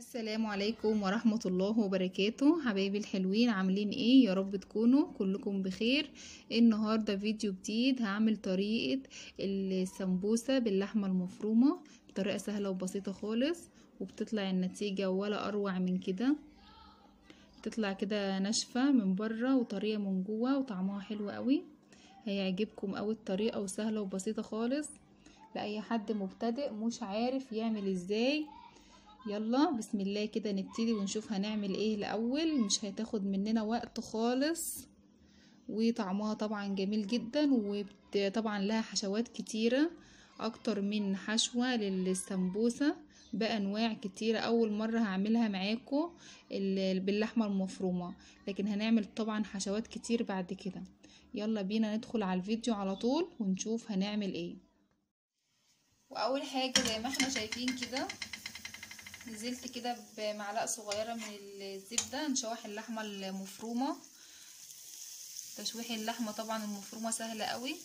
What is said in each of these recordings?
السلام عليكم ورحمة الله وبركاته حبايبي الحلوين عاملين ايه يا رب تكونوا كلكم بخير النهاردة فيديو جديد هعمل طريقة السمبوسة باللحمة المفرومة بطريقة سهلة وبسيطة خالص وبتطلع النتيجة ولا اروع من كده بتطلع كده ناشفة من بره وطرية من جوه وطعمها حلو قوي هيعجبكم قوي الطريقة وسهلة وبسيطة خالص لأي حد مبتدئ مش عارف يعمل ازاي يلا بسم الله كده نبتدي ونشوف هنعمل ايه الاول مش هتاخد مننا وقت خالص وطعمها طبعا جميل جدا وطبعا لها حشوات كتيرة اكتر من حشوة للسمبوسة بانواع كتيرة اول مرة هعملها معاكم باللحمة المفرومة لكن هنعمل طبعا حشوات كتير بعد كده يلا بينا ندخل على الفيديو على طول ونشوف هنعمل ايه واول حاجة زي ما احنا شايفين كده نزلت كده بمعلقه صغيره من الزبده نشوح اللحمه المفرومه تشويح اللحمه طبعا المفرومه سهله قوي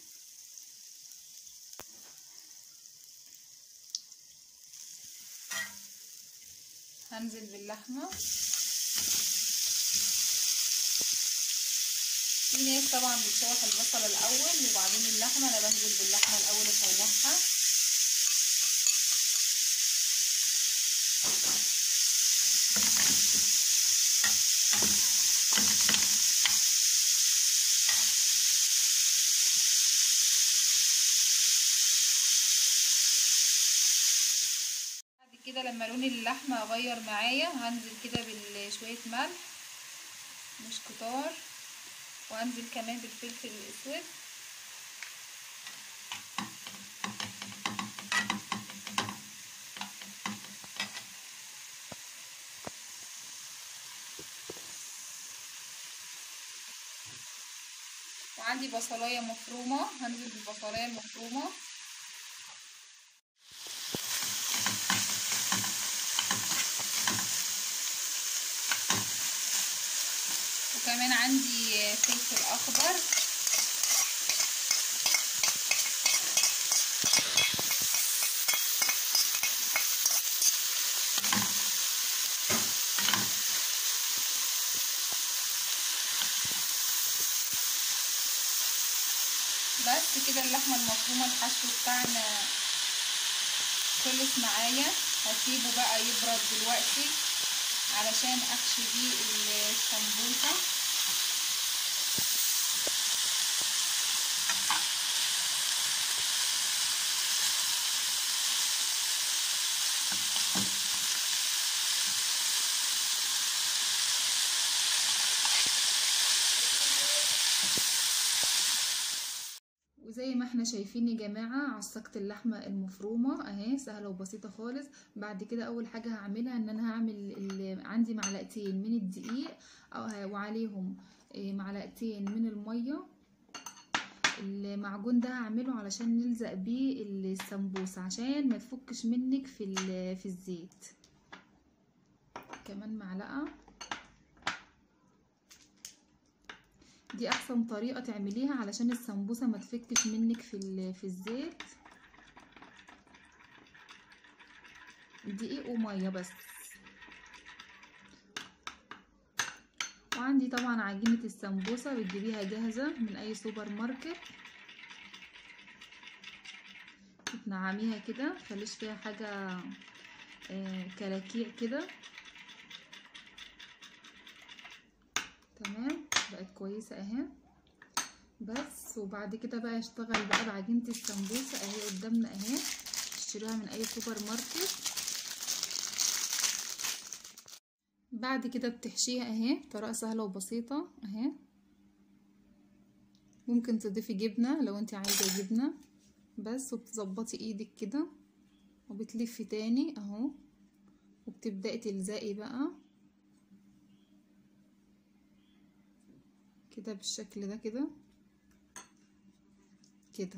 هنزل باللحمه في ناس طبعا بتشوح البصل الاول وبعدين اللحمه انا بنزل باللحمه الاول اشوحها كده لما لون اللحمه غير معايا هنزل كده بشويه ملح مش كتار وهنزل كمان بالفلفل الاسود وعندي بصلايه مفرومه هنزل بالبصلايه المفرومه وكمان عندي فلفل اخضر بس كده اللحمه المفرومه الحشو بتاعنا خلص معايا هسيبه بقى يبرد دلوقتي علشان احشي بيه السمبوسه وزي ما احنا شايفين يا جماعة عصقت اللحمة المفرومة اهي سهلة وبسيطة خالص بعد كده اول حاجة هعملها ان انا هعمل عندي معلقتين من الدقيق وعليهم معلقتين من المية المعجون ده هعمله علشان نلزق بيه السمبوسة عشان ما تفكش منك في في الزيت كمان معلقة دي احسن طريقة تعمليها علشان السمبوسة ما تفكش منك في في الزيت دقيق ومية بس وعندي طبعا عجينة السمبوسة بتجيبيها جاهزة من اي سوبر ماركت تنعميها كده متخليش فيها حاجة كلاكيع كده تمام بقت كويسة اهي بس وبعد كده بقى اشتغل بقى بعجينة السمبوسة اهي قدامنا اهي تشتريها من اي سوبر ماركت بعد كده بتحشيها اهي بطريقة سهلة وبسيطة اهي ممكن تضيفي جبنة لو انت عايزة جبنة بس وبتظبطي ايدك كده وبتلفي تاني اهو وبتبدأي تلزقي بقى كده بالشكل ده كده كده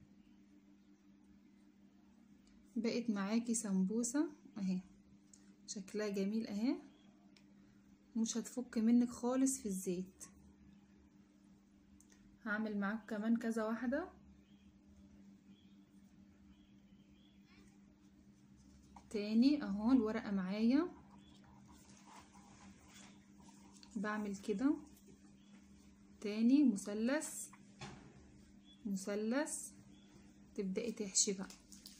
بقت معاكي سمبوسة اهي شكلها جميل اهي مش هتفك منك خالص في الزيت هعمل معاكم كمان كذا واحدة تاني اهو الورقة معايا بعمل كده تاني مثلث مثلث تبدأي تحشي بقى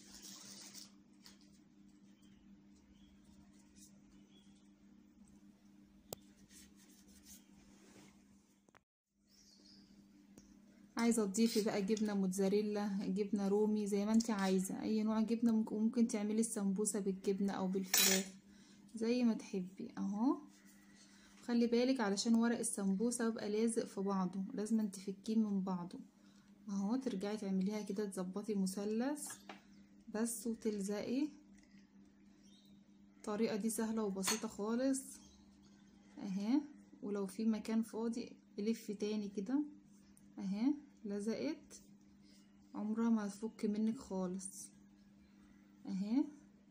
عايزه تضيفي بقى جبنه موتزاريلا جبنه رومي زي ما انت عايزه اي نوع جبنه ممكن, ممكن تعملي السمبوسه بالجبنه او بالفراخ زي ما تحبي اهو خلي بالك علشان ورق السمبوسه بيبقى لازق في بعضه لازم تفكيه من بعضه اهو ترجعي تعمليها كده تظبطي مثلث بس وتلزقي الطريقه دي سهله وبسيطه خالص اهي ولو في مكان فاضي لفي تاني كده اهي لزقت عمرها ما هتفك منك خالص اهي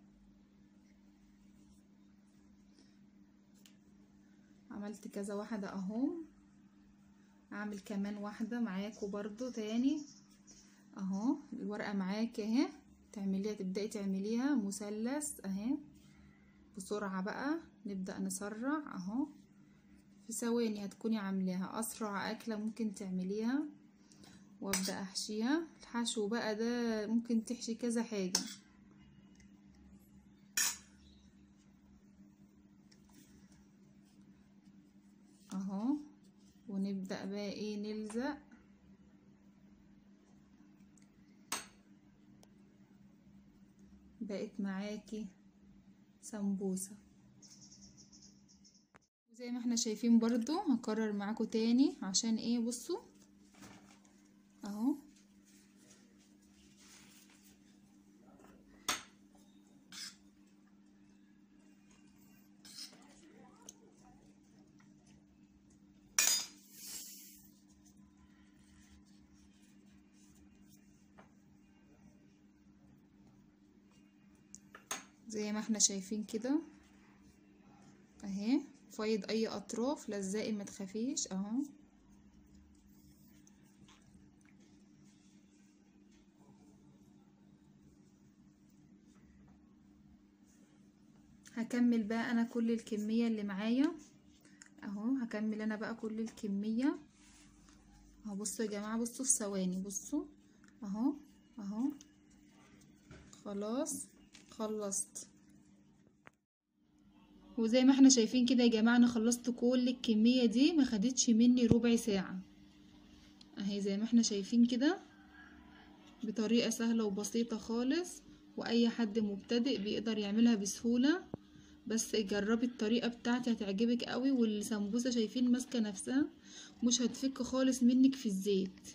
عملت كذا واحدة اهو اعمل كمان واحدة معاكم برضو تاني اهو الورقة معاك اهي تعمليها تبدأي تعمليها مثلث اهي بسرعة بقى نبدأ نسرع اهو في ثواني هتكوني عاملاها اسرع اكلة ممكن تعمليها وابدأ احشيها الحشو بقى ده ممكن تحشي كذا حاجة اهو ونبدأ بقى ايه نلزق بقت معاكي سمبوسة زي ما احنا شايفين برضو هكرر معاكم تاني عشان ايه بصوا اهو زي ما احنا شايفين كده اهي فايض اي اطراف لزقي ما تخافيش اهو هكمل بقى انا كل الكمية اللي معايا اهو هكمل انا بقى كل الكمية اهو بصوا يا جماعة بصوا في ثواني بصوا اهو اهو خلاص خلصت وزي ما احنا شايفين كده يا جماعة انا خلصت كل الكمية دي ما خدتش مني ربع ساعة اهي زي ما احنا شايفين كده بطريقة سهلة وبسيطة خالص واي حد مبتدئ بيقدر يعملها بسهولة بس جربي الطريقة بتاعتي هتعجبك قوي والسمبوسة شايفين ماسكة نفسها مش هتفك خالص منك في الزيت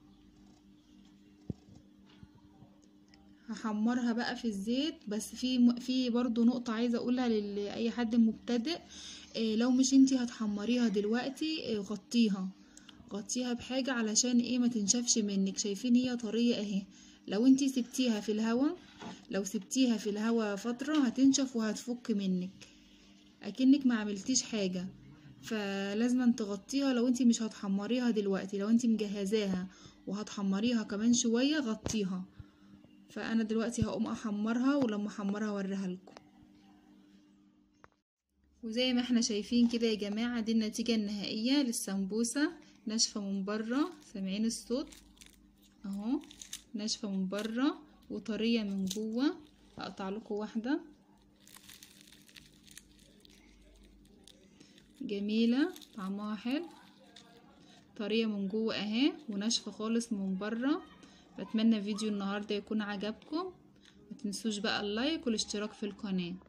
هحمرها بقى في الزيت بس في في برضو نقطة عايزة اقولها لاي حد مبتدئ إيه لو مش انتي هتحمريها دلوقتي إيه غطيها غطيها بحاجة علشان ايه ما تنشفش منك شايفين هي طرية اهي لو انتي سبتيها في الهوا لو سبتيها في الهوا فترة هتنشف وهتفك منك اكنك ما عملتيش حاجة فلازم تغطيها لو انتي مش هتحمريها دلوقتي لو انتي مجهزاها وهتحمريها كمان شوية غطيها فانا دلوقتي هقوم احمرها ولما احمرها اوريها لكم وزي ما احنا شايفين كده يا جماعة دي النتيجة النهائية للسمبوسة ناشفة من بره سامعين الصوت اهو ناشفة من بره وطرية من جوه هقطع لكم واحدة جميلة طعمها حلو طرية من جوه اهي وناشفة خالص من بره بتمنى فيديو النهاردة يكون عجبكم متنسوش بقى اللايك والاشتراك في القناة